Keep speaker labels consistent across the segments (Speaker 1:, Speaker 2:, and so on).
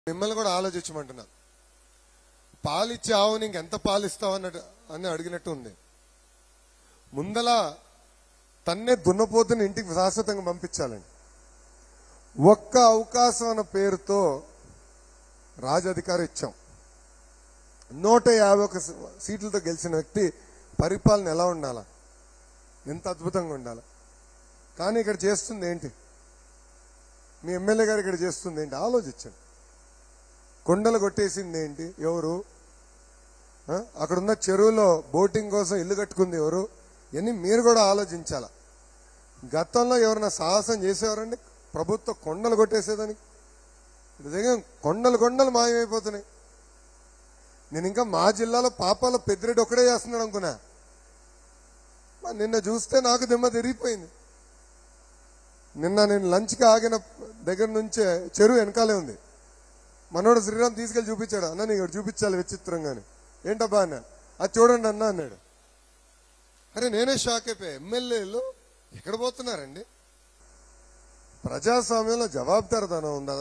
Speaker 1: మిమ్మల్ని కూడా ఆలోచించమంటున్నాను పాలిచ్చే ఆవుని ఇంకెంత పాలిస్తావు అన్నట్టు అని అడిగినట్టు ఉంది ముందల తన్నే దున్నపోతుని ఇంటికి శాశ్వతంగా పంపించాలండి ఒక్క అవకాశం అన్న పేరుతో రాజధికారం ఇచ్చాం నూట యాభై ఒక సీట్లతో గెలిచిన వ్యక్తి పరిపాలన ఎలా ఉండాలా ఎంత అద్భుతంగా ఉండాలా కానీ ఇక్కడ చేస్తుంది ఏంటి మీ ఎమ్మెల్యే గారు ఇక్కడ చేస్తుంది ఏంటి ఆలోచించండి కొండలు కొట్టేసింది ఏంటి ఎవరు ఆ? అక్కడున్న చెరువులో బోటింగ్ కోసం ఇల్లు కట్టుకుంది ఎవరు ఇవన్నీ మీరు కూడా ఆలోచించాల గతంలో ఎవరైనా సాహసం చేసేవారండి ప్రభుత్వ కొండలు కొట్టేసేదానికి నిజంగా కొండలు కొండలు మాయమైపోతున్నాయి నేను ఇంకా మా జిల్లాలో పాపాల పెద్దిరెడ్డి ఒక్కడే చేస్తున్నాడు అనుకున్నా మరి నిన్న చూస్తే నాకు దిమ్మ తిరిగిపోయింది నిన్న నేను లంచ్కి ఆగిన దగ్గర నుంచే చెరువు వెనకాలే ఉంది మనోడు శ్రీరామ్ తీసుకెళ్లి చూపించాడు అన్న నీకు ఒకటి చూపించాలి విచిత్రంగాని ఏంటబ్బా అన్న అది చూడండి అన్న అన్నాడు అరే నేనే షాక్ అయిపోయా ఎమ్మెల్యేలు ఎక్కడ పోతున్నారండి ప్రజాస్వామ్యంలో జవాబుదారితనం ఉందా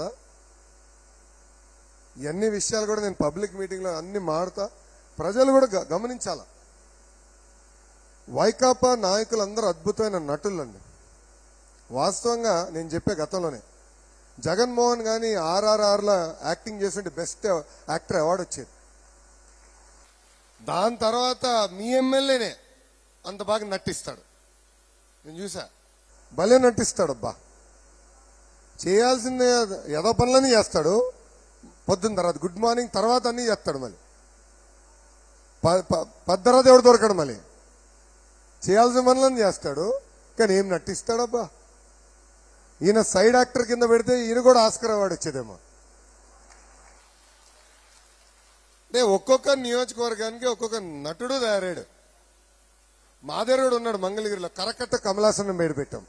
Speaker 1: ఇవన్నీ విషయాలు కూడా నేను పబ్లిక్ మీటింగ్లో అన్ని మాడుతా ప్రజలు కూడా గ- గమనించాల వైకాపా నాయకులందరూ అద్భుతమైన నటులండి వాస్తవంగా నేను చెప్పే గతంలోనే జగన్మోహన్ గాని ఆర్ఆర్ఆర్లో యాక్టింగ్ చేస్తుంటే బెస్ట్ యాక్టర్ అవార్డు వచ్చేది దాని తర్వాత మీ ఎమ్మెల్యేనే అంత బాగా నటిస్తాడు నేను చూసా భలే నటిస్తాడు అబ్బా చేయాల్సిన ఏదో పనులన్నీ చేస్తాడు పొద్దున్న తర్వాత గుడ్ మార్నింగ్ తర్వాత అన్నీ చేస్తాడు మళ్ళీ ప- ప- పది తర్వాత ఎవడు దొరకడు మళ్ళీ చేయాల్సిన పనులన్నీ చేస్తాడు కానీ ఏం నటిస్తాడబ్బా ఈయన సైడ్ యాక్టర్ కింద పెడితే ఈయన కూడా ఆస్కర్ అవార్డు వచ్చేదేమో అంటే ఒక్కొక్క నియోజకవర్గానికి ఒక్కొక్క నటుడు తయారాడు మాదేరుడు ఉన్నాడు మంగళగిరిలో కరకట్ట కమలాసనం పేరు పెట్టాం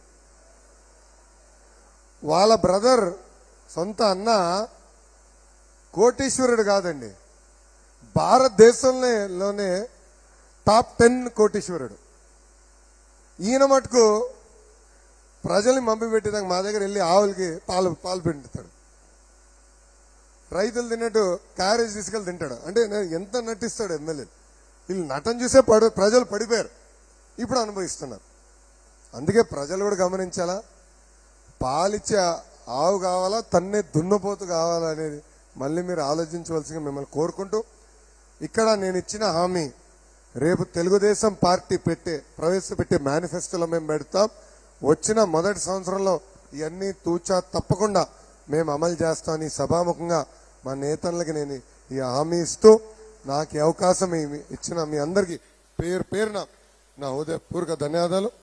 Speaker 1: వాళ్ళ బ్రదర్ సొంత అన్న కోటీశ్వరుడు కాదండి భారతదేశంలోనే టాప్ టెన్ కోటీశ్వరుడు ఈయన మటుకు ప్రజల్ని మంపి పెట్టేదాకా మా దగ్గర వెళ్ళి ఆవులకి పాలు పాలు పిండుతాడు రైతులు తిన్నట్టు క్యారేజ్ తీసుకెళ్ళి తింటాడు అంటే నేను ఎంత నటిస్తాడు ఎమ్మెల్యే వీళ్ళు నటన చూసే పడు ప్రజలు పడిపోయారు ఇప్పుడు అనుభవిస్తున్నారు అందుకే ప్రజలు కూడా గమనించాలా పాలిచ్చే ఆవు కావాలా తన్నే దున్నపోతు కావాలా అనేది మళ్ళీ మీరు ఆలోచించవలసిందిగా మిమ్మల్ని కోరుకుంటూ ఇక్కడ నేను ఇచ్చిన హామీ రేపు తెలుగుదేశం పార్టీ పెట్టే ప్రవేశపెట్టే మేనిఫెస్టోలో మేము పెడతాం వచ్చిన మొదటి సంవత్సరంలో ఇవన్నీ తూచా తప్పకుండా మేము అమలు చేస్తామని సభాముఖంగా మా నేతలకు నేను ఈ హామీ ఇస్తూ నాకు ఈ అవకాశం ఈ- ఇచ్చిన మీ అందరికీ పేరు పేరున నా హృదయపూర్వక ధన్యవాదాలు